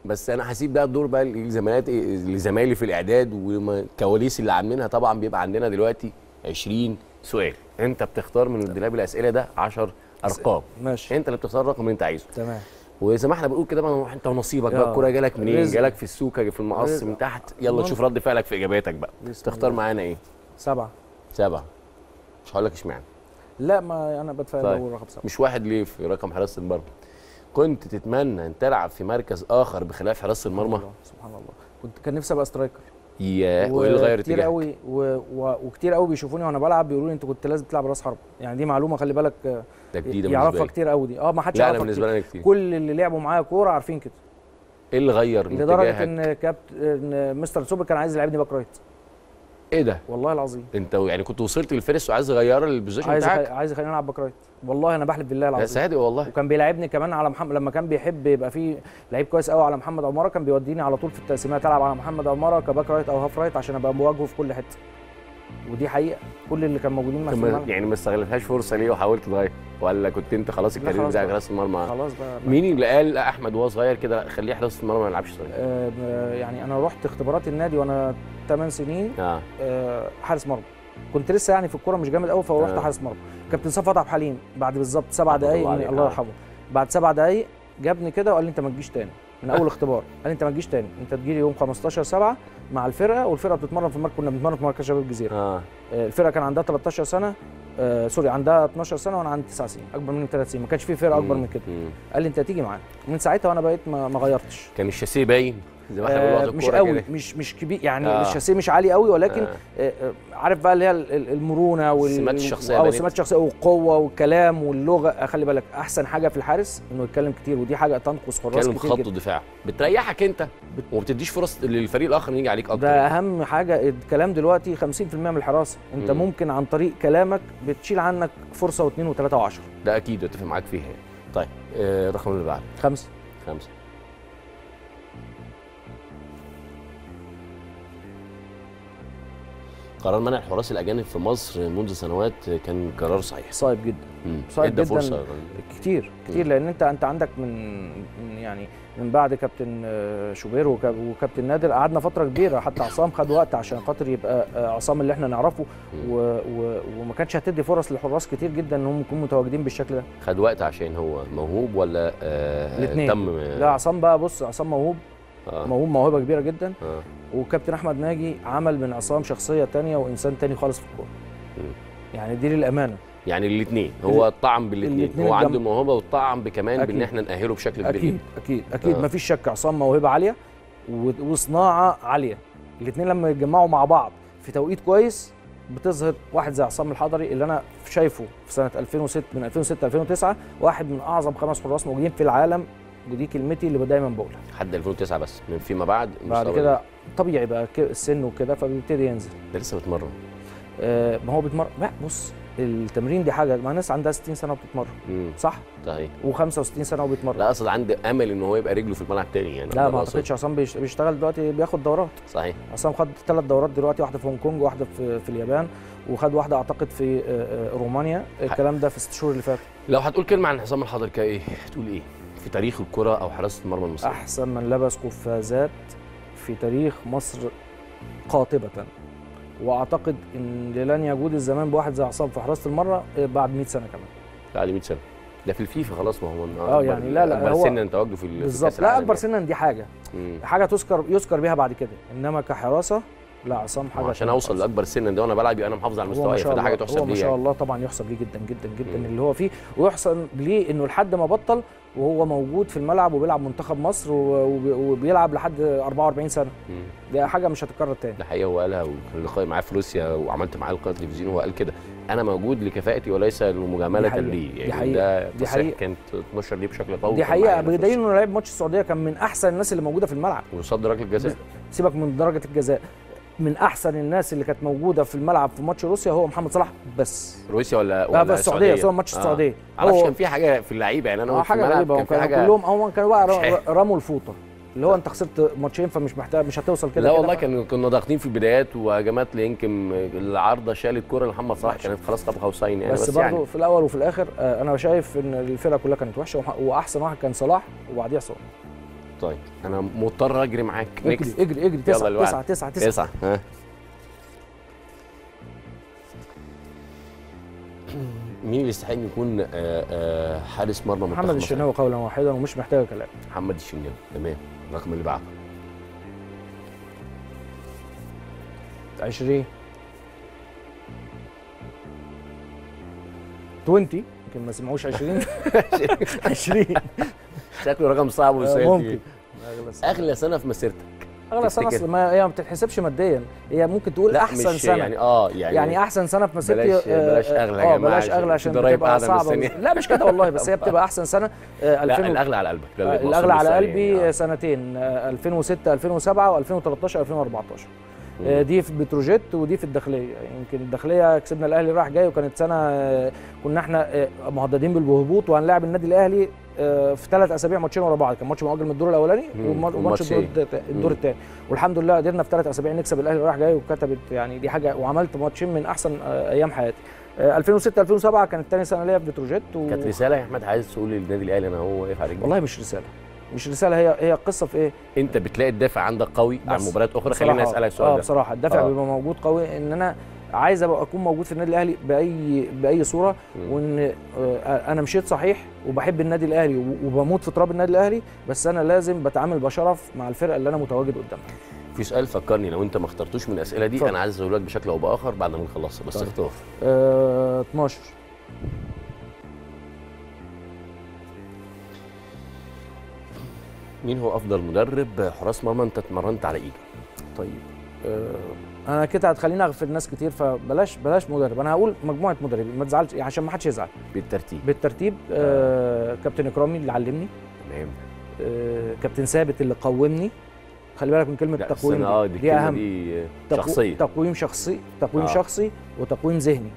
بس انا هسيب بقى الدور بقى لزملاتي لزمايلي في الاعداد والكواليس اللي عاملينها طبعا بيبقى عندنا دلوقتي 20 سؤال انت بتختار من الدولاب الاسئله ده 10 ارقام ماشي انت اللي بتختار الرقم اللي انت عايزه تمام وزي ما احنا بنقول كده بقى روح انت ونصيبك بقى آه. الكوره جالك منين رزق. جالك في السوكه في المقص رزق. من تحت يلا ممكن. نشوف رد فعلك في اجاباتك بقى بسم تختار الله. معانا ايه سبعه سبعه مش هقول لك اشمعنى لا ما انا بتفائل طيب. اول رقم سبعه مش واحد ليه في رقم حراسه المرمى كنت تتمنى ان تلعب في مركز اخر بخلاف حراسه المرمى الله، سبحان الله كنت كان نفسي ابقى سترايكر ياه وايه اللي غير كتير اتجاهك قوي و... و... وكتير قوي بيشوفوني وانا بلعب بيقولوا لي انت كنت لازم تلعب راس حرب يعني دي معلومه خلي بالك آه، ده جديده يعرفها بالنسبه لي كتير قوي دي اه ما حدش لا انا يعرفها بالنسبه كتير. لي كتير كل اللي لعبوا معايا كوره عارفين كده ايه اللي غير من لدرجه اتجاهك ان كابت ان مستر سوبر كان عايز يلعبني باك رايت ايه ده والله العظيم انت يعني كنت وصلت للفرس وعايز تغير البوزيشن عايز بتاعك يخ... عايز يخليني العب باك رايت والله انا بحلف بالله يا العظيم صادق والله وكان بيلعبني كمان على محمد لما كان بيحب يبقى فيه لعيب كويس قوي على محمد عماره كان بيوديني على طول في التقسيمات العب على محمد عماره كباك رايت او هاف رايت عشان ابقى مواجهه في كل حته ودي حقيقه كل اللي كان موجودين معايا في ما- الملعب يعني ما استغلتهاش فرصه ليه وحاولت تغير ولا كنت انت خلاص لا الكارير خلاص بتاعك بقى. راس المرمى خلاص بقى مين اللي قال لا احمد وهو صغير كده لا، خليه حراسه المرمى ما يلعبش صغير آه آه، يعني انا رحت اختبارات النادي وانا 8 سنين اه آه حارس مرمى كنت لسه يعني في الكوره مش جامد قوي فرحت آه. حارس مرمى كابتن صفوت عبد الحليم بعد بالظبط سبع رحمة دقائق الله عليه. الله آه. يرحمه بعد سبع دقائق جابني كده وقال لي انت ما تجيش تاني من اول اختبار قال لي انت ما تجيش تاني انت تجي لي يوم 15 7 مع الفرقه والفرقه بتتمرن في مركز كنا بنتمرن في مركز شباب الجزيره اه آه، الفرقه كان عندها 13 سنه آه سوري عندها 12 سنه وانا عندي 9 سنين اكبر مني بثلاث سنين ما كانش في فرقه اكبر مم. من كده مم. قال لي انت هتيجي معانا ومن ساعتها وانا بقيت ما, ما غيرتش كان الشاسيه باين زي ما احنا بنقول آه وقت مش الكورة قوي كده. مش مش كبير يعني آه. آه. الشاسيه مش عالي قوي ولكن آه. آه. آه عارف بقى اللي هي ال- ال- المرونه وال السمات الشخصية او بنت. السمات الشخصيه والقوه والكلام واللغه خلي بالك احسن حاجه في الحارس انه يتكلم كتير ودي حاجه تنقص حراس كان كتير خط جدا الدفاع بتريحك انت وما بتديش فرص للفريق الاخر إن يجي عليك اكتر ده اهم حاجه الكلام دلوقتي 50% من الحراسه انت مم. ممكن عن طريق كلامك بتشيل عنك فرصه واثنين وثلاثه وعشرة ده اكيد اتفق معاك فيها يعني. طيب آه الرقم اللي بعده خمسه خمسه قرار منع الحراس الاجانب في مصر منذ سنوات كان قرار صحيح صعب جدا مم. صعب ادى جداً. فرصه كتير كتير لان انت انت عندك من من يعني من بعد كابتن آه، شوبير وكاب- وكابتن نادر قعدنا فتره كبيره حتى عصام خد وقت عشان خاطر يبقى آه، عصام اللي احنا نعرفه مم. و و وما كانتش هتدي فرص للحراس كتير جدا ان هم يكونوا متواجدين بالشكل ده خد وقت عشان هو موهوب ولا آه الاتنين. تم لا عصام بقى بص عصام موهوب آه. موهوب موهبه كبيره جدا آه. وكابتن احمد ناجي عمل من عصام شخصيه تانية وانسان تاني خالص في الكوره مم. يعني دي للامانه يعني الاثنين هو الطعم بالاثنين الاتنين هو عنده الجنب. الموهبه والطعم بكمان بان أكيد. احنا ناهله بشكل كبير اكيد جدا اكيد اكيد آه. آه. مفيش شك عصام موهبه عاليه و- وصناعه عاليه الاثنين لما يتجمعوا مع بعض في توقيت كويس بتظهر واحد زي عصام الحضري اللي انا شايفه في سنه 2006 من 2006 2009 واحد من اعظم خمس حراس موجودين في العالم ودي كلمتي اللي دايما بقولها لحد 2009 بس من فيما بعد بعد مستوى- كده طبيعي بقى ك- السن وكده فبيبتدي ينزل ده لسه بتمرن آه ما هو بيتمرن لا بص التمرين دي حاجه ما ناس عندها 60 سنه وبتتمرن امم صح صحيح و65 سنه وبيتمرن لا اقصد عندي امل ان هو يبقى رجله في الملعب تاني يعني ده لا اللي ما أقصده. اعتقدش عصام بيش- بيشتغل دلوقتي بياخد دورات صحيح عصام خد ثلاث دورات دلوقتي واحده في هونج كونج واحده في, في اليابان وخد واحده اعتقد في آه، آه، رومانيا الكلام ده في الست شهور اللي فاتوا لو هتقول كلمه عن حسام الحضري كده ايه هتقول ايه في تاريخ الكره او حراسه المرمى المصريه احسن من لبس قفازات في تاريخ مصر قاطبه واعتقد ان لن يجود الزمان بواحد زي عصام في حراسه المره آه، بعد 100 سنه كمان بعد 100 سنه ده في الفيفا خلاص ما هو آه، يعني لا، لا، اكبر هو- سنا تواجده في ال- في بالظبط كأس لا العالم اكبر يعني. سنا دي حاجه مم. حاجه تذكر يذكر بيها بعد كده انما كحراسه لا عصام ما حاجه هو عشان تانية اوصل خالص. لاكبر سنا ده وانا بلعب يبقى انا محافظ على هو ما مستواي شاء فده حاجه الله- تحسب هو ما لي شاء يعني الله طبعا يحسب ليه جدا جدا جدا مم. اللي هو فيه ويحسن ليه انه لحد ما بطل وهو موجود في الملعب وبيلعب منتخب مصر و- وبي- وبيلعب لحد 44 سنه مم. دي حاجه مش هتتكرر تاني ده حقيقه هو قالها وكان لقاء معاه في روسيا وعملت معاه لقاء تلفزيوني هو قال كده انا موجود لكفاءتي وليس دي لمجامله حقيقة. لي دي يعني حقيقة. ده دي تصريح حقيقة. كانت 12 ليه بشكل قوي دي كان حقيقه معايا بدليل انه لعيب ماتش السعوديه كان من احسن الناس اللي موجوده في الملعب وصد ركله جزاء سيبك من درجه الجزاء من احسن الناس اللي كانت موجوده في الملعب في ماتش روسيا هو محمد صلاح بس روسيا ولا لا ولا بس السعوديه سواء ماتش السعوديه معرفش هو- كان في حاجه في اللعيبه يعني انا اه وقفت في حاجه الملعب غريبه كان هم في كانوا حاجه كلهم هم كانوا بقى مش ر- عارف. رموا الفوطه اللي هو انت خسرت ماتشين فمش محتاج مش هتوصل كده لا كده. والله كان كنا ضاغطين في البدايات وهجمات يمكن العارضه شالت كره لمحمد صلاح كانت خلاص قاب قوسين يعني بس, بس, برضه يعني في الاول وفي الاخر آه، انا شايف ان الفرقه كلها كانت وحشه وح- واحسن واحد كان صلاح وبعديه عصام طيب انا مضطر اجري معاك اجري نكست اجري اجري يلا تسعة اللي بعد. تسعة تسعة تسعة تسعة ها مين اللي يستحق إنه يكون آه، آه، حارس مرمى منتخب محمد مصر؟ الشناوي قولا واحدا ومش محتاجه كلام محمد الشناوي تمام الرقم اللي بعده 20 20 يمكن ما سمعوش 20 20 شكله رقم صعب آه، وسؤال ممكن تقيل. اغلى سنه اغلى سنه في مسيرتك اغلى سنه تفتكر؟ أصل ما هي ما بتتحسبش ماديا هي ممكن تقول لا احسن مش سنه يعني اه يعني, يعني احسن سنه في مسيرتي بلاش- آه، بلاش آه، أغلى يا اه جماعة بلاش عشان اغلى عشان الضرايب بتبقى قاعدة صعبه مستنية. لا مش كده والله بس هي بتبقى احسن سنه آه، لا 2000 الاغلى على قلبك ده آه، اللي الاغلى على مقصود قلبي بالسؤال يعني. سنتين آه، 2006 2007 و2013 2014 آه، دي في بتروجيت ودي في الداخليه يمكن الداخليه كسبنا الاهلي راح جاي وكانت سنه آه، كنا احنا آه، مهددين بالهبوط وهنلاعب النادي الاهلي آه، في ثلاث اسابيع ماتشين ورا بعض كان ماتش مؤجل من الدور الاولاني مم. وما- وماتش وماتشين. الدور الت- الدور مم. الثاني والحمد لله قدرنا في ثلاث اسابيع نكسب الاهلي راح جاي وكتبت يعني دي حاجه وعملت ماتشين من احسن آه، ايام حياتي آه، 2006 2007 كانت ثاني سنه ليا في بتروجيت و... كانت رساله يا احمد عايز تقول للنادي الاهلي انا هو واقف على رجلي والله مش رساله مش رساله هي هي قصه في ايه انت بتلاقي الدافع عندك قوي عن بس مباريات اخرى بصراحة- خليني اسالك السؤال اه ده بصراحه الدافع آه. بيبقى موجود قوي ان انا عايز ابقى اكون موجود في النادي الاهلي باي باي صوره مم. وان آه، انا مشيت صحيح وبحب النادي الاهلي و- وبموت في تراب النادي الاهلي بس انا لازم بتعامل بشرف مع الفرقه اللي انا متواجد قدامها في سؤال فكرني لو انت ما اخترتوش من الاسئله دي اتفضل. انا عايز اقول لك بشكل او باخر بعد ما نخلصها بس طيب. اختار آه 12 مين هو افضل مدرب حراس مرمى انت اتمرنت على ايده طيب آه انا كده هتخليني اغفل ناس كتير فبلاش بلاش مدرب انا هقول مجموعه مدربين ما تزعلش يعني عشان ما حدش يزعل بالترتيب بالترتيب آه كابتن اكرامي اللي علمني تمام آه كابتن ثابت اللي قومني خلي بالك من كلمه لا تقويم السنة- اه دي, دي الكلمة اهم دي تقو- شخصيه تقويم شخصي تقويم آه. آه. شخصي وتقويم ذهني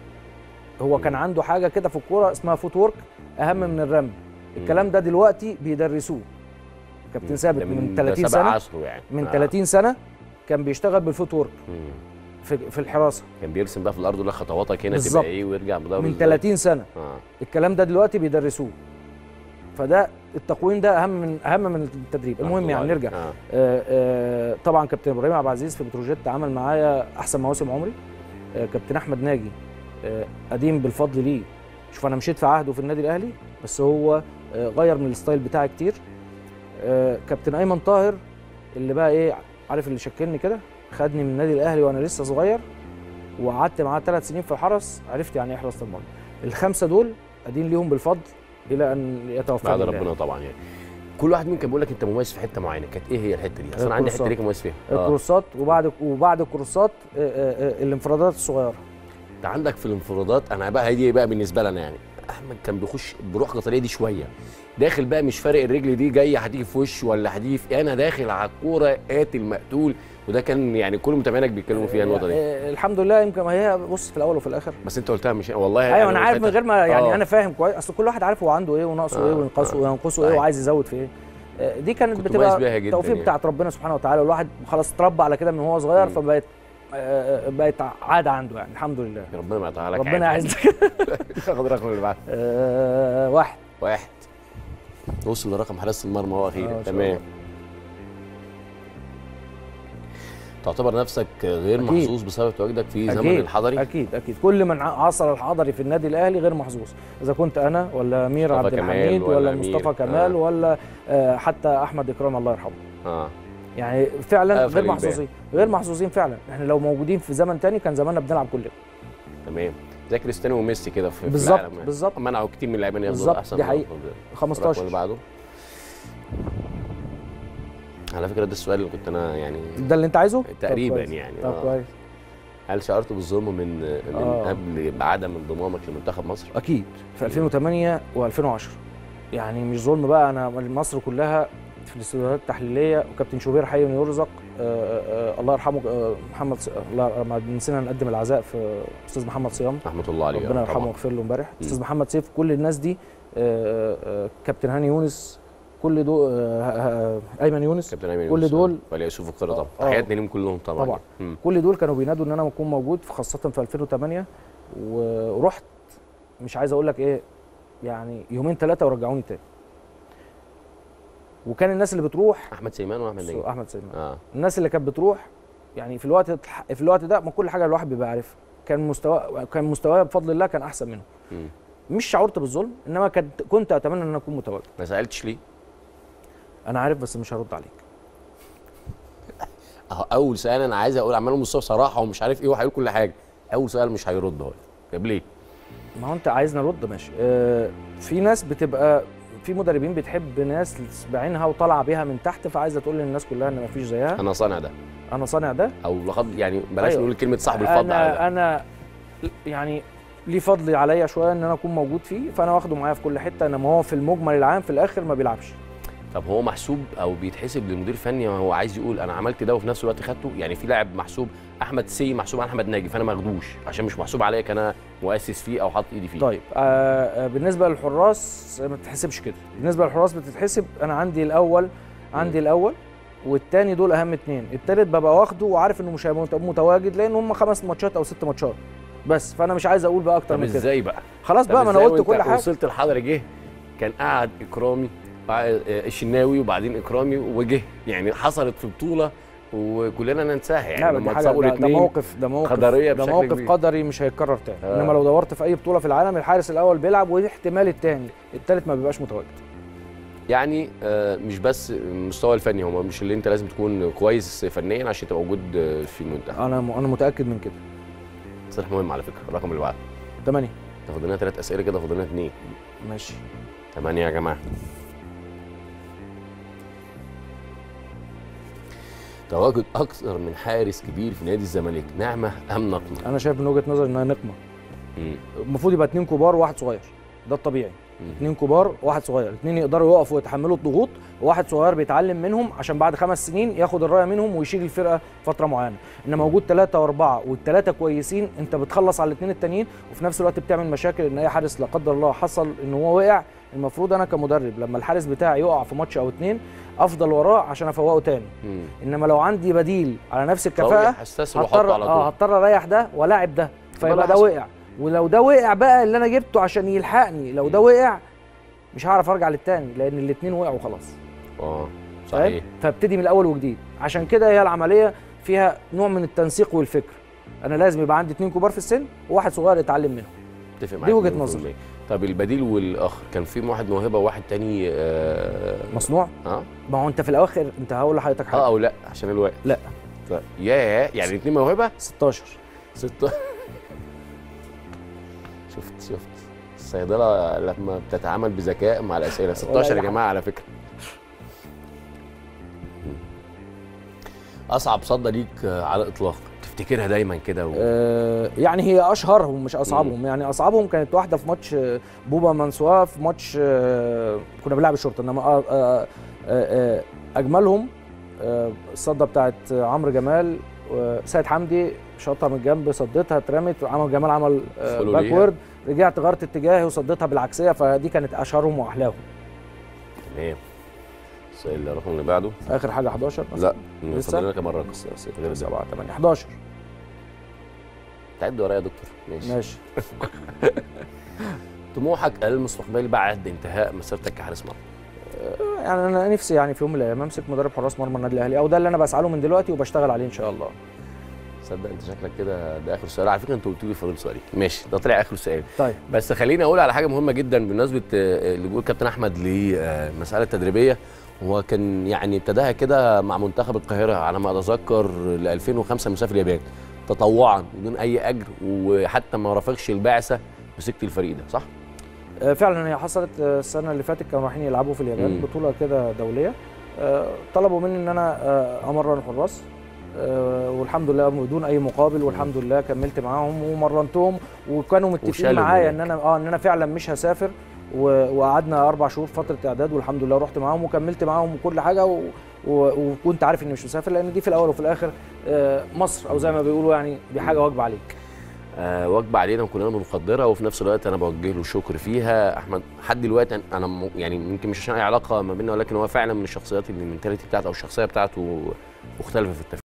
هو كان مم. عنده حاجه كده في الكوره اسمها فوت وورك اهم من الرمي الكلام ده دلوقتي بيدرسوه كابتن ثابت ده من ده 30 سبق سنه عصره يعني من آه. 30 سنه كان بيشتغل بالفوت وورك مم. في, في الحراسه كان بيرسم بقى في الارض يقول لك خطواتك هنا بالظبط. تبقى ايه ويرجع بدور من إزاي. 30 سنه اه الكلام ده دلوقتي بيدرسوه فده التقويم ده اهم من اهم من التدريب المهم رحمة يعني الله نرجع عليك. آه. آه، آه، طبعا كابتن ابراهيم عبد العزيز في بتروجيت عمل معايا احسن مواسم عمري آه، كابتن احمد ناجي آه، قديم بالفضل ليه شوف انا مشيت في عهده في النادي الاهلي بس هو آه، غير من الستايل بتاعي كتير آه، كابتن ايمن طاهر اللي بقى ايه عارف اللي شكلني كده خدني من النادي الاهلي وانا لسه صغير وقعدت معاه ثلاث سنين في الحرس عرفت يعني ايه حراسه المرمى الخمسه دول قاعدين ليهم بالفضل الى ان يتوفى بعد ربنا طبعا يعني كل واحد منكم بيقول لك انت مميز في حته معينه كانت ايه هي الحته دي اصل انا عندي حته الكورسات. ليك مميز فيها اه الكروسات وبعد وبعد الكروسات آه، آه، آه، الانفرادات الصغيره انت عندك في الانفرادات انا بقى هي بقى بالنسبه لنا يعني احمد كان بيخش بروح قتاليه دي شويه داخل بقى مش فارق الرجل دي جايه هتيجي في وش ولا هتيجي في انا داخل على الكوره قاتل مقتول وده كان يعني كل متابعينك بيتكلموا فيها النقطه دي آه، الحمد لله يمكن ما هي بص في الاول وفي الاخر بس انت قلتها مش والله ايوه انا عارف من غير ما يعني آه. انا فاهم كويس اصل كل واحد عارف هو عنده ايه وناقصه آه، ايه وينقصه آه. وينقصه ايه صحيح. وعايز يزود في ايه آه، دي كانت كنت بتبقى مميز بيها جدا توفيق يعني. بتاعت ربنا سبحانه وتعالى والواحد خلاص اتربى على كده من هو صغير مم. فبقت آه، بقت عاده عنده يعني الحمد لله ربنا ما يقطعها لك ربنا عادي. يعزك خد الرقم اللي بعده آه، واحد واحد وصل لرقم حراسه المرمى هو آه، اخيرا إن شاء تمام الله. تعتبر نفسك غير أكيد. محظوظ بسبب تواجدك في زمن أكيد، الحضري اكيد اكيد كل من ع- عصر الحضري في النادي الاهلي غير محظوظ اذا كنت انا ولا امير مصطفى عبد كمال الحميد ولا ولا, أمير. مصطفى كمال آه. ولا آه، حتى احمد اكرام الله يرحمه اه يعني فعلا آه، غير فريق محظوظين غير محظوظين فعلا احنا لو موجودين في زمن تاني كان زماننا بنلعب كلنا تمام زي كريستيانو وميسي كده في في بالظبط العالم يعني. بالظبط منعوا كتير من اللاعبين ياخدوا بالظبط، احسن دي من حقيقة. الرقم اللي 15 بعده على فكره ده السؤال اللي كنت انا يعني ده اللي انت عايزه طب تقريبا كويس. يعني، طب آه. كويس هل شعرت بالظلم من من آه. قبل بعدم انضمامك لمنتخب مصر؟ اكيد في 2008 و2010 يعني مش ظلم بقى انا مصر كلها في الاستوديوهات التحليليه وكابتن شوبير حي يرزق آه، آه، آه، الله يرحمه آه، محمد ص- الله ما نسينا نقدم العزاء في استاذ محمد صيام رحمه الله عليه ربنا آه، يرحمه طبعاً. ويغفر له امبارح مم. استاذ محمد سيف كل الناس دي آه، آه، كابتن هاني يونس كل دول آه، آه، ايمن يونس كابتن ايمن كل يونس، دول- ولي يوسف القرى طبعا آه. تحياتنا ليهم كلهم طبعا طبعاً. مم. كل دول كانوا بينادوا ان انا اكون موجود خاصه في 2008 ورحت مش عايز اقول لك ايه يعني يومين ثلاثه ورجعوني تاني وكان الناس اللي بتروح احمد سليمان واحمد نجيب احمد سليمان اه الناس اللي كانت بتروح يعني في الوقت في الوقت ده ما كل حاجه الواحد بيبقى عارفها كان مستوى كان مستواي بفضل الله كان احسن منهم مم. مش شعرت بالظلم انما كنت كنت اتمنى ان انا اكون متواجد ما سالتش ليه انا عارف بس مش هرد عليك اهو اول سؤال انا عايز اقول عمال مصطفى صراحه ومش عارف ايه وهيقول كل حاجه اول سؤال مش هيرد هو طب ليه ما هو انت عايزني ارد ماشي آه في ناس بتبقى في مدربين بتحب ناس بعينها وطالعه بيها من تحت فعايزه تقول للناس كلها ان مفيش زيها انا صانع ده انا صانع ده او لقد يعني بلاش أيوة. نقول كلمه صاحب الفضل على ده انا انا يعني ليه فضل عليا شويه ان انا اكون موجود فيه فانا واخده معايا في كل حته انما هو في المجمل العام في الاخر ما بيلعبش طب هو محسوب او بيتحسب للمدير الفني ما هو عايز يقول انا عملت ده وفي نفس الوقت خدته يعني في لاعب محسوب احمد سي محسوب على احمد ناجي فانا ما اخدوش عشان مش محسوب عليا كان مؤسس فيه او حاطط ايدي فيه طيب آه آه، بالنسبه للحراس ما بتتحسبش كده بالنسبه للحراس بتتحسب انا عندي الاول عندي الاول والتاني دول اهم اتنين التالت ببقى واخده وعارف انه مش هيبقى مت- متواجد لان هم خمس ماتشات او ست ماتشات بس فانا مش عايز اقول بقى اكتر طب من كده ازاي بقى خلاص طب بقى ما انا إزاي قلت وأنت كل حاجه وصلت الحضري جه كان قعد اكرامي بعد- آه، الشناوي وبعدين اكرامي وجه يعني حصلت في بطوله وكلنا ننساها يعني لا لما دي حاجه اتصابوا ده, ده الاثنين موقف ده موقف قدرية ده بشكل موقف كبير. قدري مش هيتكرر تاني آه. انما لو دورت في اي بطوله في العالم الحارس الاول بيلعب واحتمال التاني التالت ما بيبقاش متواجد يعني آه، مش بس المستوى الفني هو مش اللي انت لازم تكون كويس فنيا عشان تبقى موجود آه، في المنتخب انا م- انا متاكد من كده تصريح مهم على فكره الرقم اللي بعده ثمانية تاخد لنا ثلاث اسئله كده فاضل لنا اثنين ماشي ثمانيه يا جماعه تواجد اكثر من حارس كبير في نادي الزمالك نعمه ام نقمه انا شايف من وجهه نظري انها نقمه مم. المفروض يبقى اتنين كبار وواحد صغير ده الطبيعي مم. اتنين كبار وواحد صغير اتنين يقدروا يقفوا ويتحملوا الضغوط وواحد صغير بيتعلم منهم عشان بعد خمس سنين ياخد الرايه منهم ويشيل الفرقه فتره معينه انما وجود ثلاثه واربعه والثلاثه كويسين انت بتخلص على الاثنين التانيين وفي نفس الوقت بتعمل مشاكل ان اي حارس لا قدر الله حصل ان هو وقع المفروض انا كمدرب لما الحارس بتاعي يقع في ماتش او اتنين افضل وراه عشان افوقه تاني مم. انما لو عندي بديل على نفس قوي الكفاءه حساس وحطه هضطر على اه طول هضطر اريح ده والاعب ده اللي فيبقى ده حصل. وقع ولو ده وقع بقى اللي انا جبته عشان يلحقني لو ده وقع مش هعرف ارجع للتاني لان الاثنين وقعوا خلاص اه فاهم؟ صحيح فابتدي من الاول وجديد عشان كده هي العمليه فيها نوع من التنسيق والفكر انا لازم يبقى عندي اثنين كبار في السن وواحد صغير يتعلم منهم اتفق معاك دي وجهة مليون في نظري. المية. طب البديل والاخر كان في واحد موهبه وواحد تاني اه مصنوع اه, ما هو انت في الاواخر انت هقول لحضرتك حاجه آه او لا عشان الوقت لا. ف... ياه يعني الاثنين موهبه 16 ستة شفت شفت الصيدلة لما بتتعامل بذكاء مع الأسئلة 16 يا أي جماعة على فكرة أصعب صدى ليك على الإطلاق تفتكرها دايما كده و... آه، يعني هي اشهرهم مش اصعبهم يعني اصعبهم كانت واحده في ماتش آه، بوبا منسوا في ماتش آه، كنا بنلعب الشرطه انما آه، آه، آه، اجملهم آه، الصده بتاعت عمرو جمال آه، سيد حمدي شاطها من الجنب صدتها اترمت عمرو جمال عمل آه، فولو ليها. باكورد رجعت غيرت اتجاهي وصدتها بالعكسيه فدي كانت اشهرهم واحلاهم تمام السؤال الرقم اللي بعده اخر حاجه 11 مثلا لا لسه؟ فاضل لنا كام رقم ستة غير ده. 7 8 11 تعد ورايا يا دكتور ماشي ماشي طموحك المستقبلي بعد انتهاء مسيرتك كحارس مرمى يعني انا نفسي يعني في يوم من الايام امسك مدرب حراس مرمى النادي الاهلي او ده اللي انا بسعى له من دلوقتي وبشتغل عليه ان شاء الله تصدق انت شكلك كده ده اخر سؤال على فكره انت قلت لي فاضل سؤالين ماشي ده طلع اخر سؤال طيب بس خليني اقول على حاجه مهمه جدا بالنسبه آه، اللي بيقول كابتن احمد للمساله التدريبيه هو كان يعني ابتداها كده مع منتخب القاهره على ما اتذكر ل 2005 مسافر اليابان تطوعا بدون اي اجر وحتى ما رافقش البعثه مسكت الفريق ده صح؟ آه، فعلا هي حصلت آه، السنه اللي فاتت كانوا رايحين يلعبوا في اليابان مم. بطوله كده دوليه آه، طلبوا مني ان انا آه، امرن حراس آه، والحمد لله بدون اي مقابل والحمد لله كملت معاهم ومرنتهم وكانوا متفقين وشالوا معايا منك. ان انا اه ان انا فعلا مش هسافر و- وقعدنا اربع شهور فتره اعداد والحمد لله رحت معاهم وكملت معاهم وكل حاجه و... و... وكنت عارف اني مش مسافر لان دي في الاول وفي الاخر آه، مصر او زي ما بيقولوا يعني دي حاجه واجبه عليك آه واجبه علينا وكلنا بنقدرها وفي نفس الوقت انا بوجه له الشكر فيها احمد لحد دلوقتي انا م- يعني يمكن مش عشان اي علاقه ما بيننا ولكن هو فعلا من الشخصيات اللي المنتاليتي بتاعته او الشخصيه بتاعته مختلفه في التفكير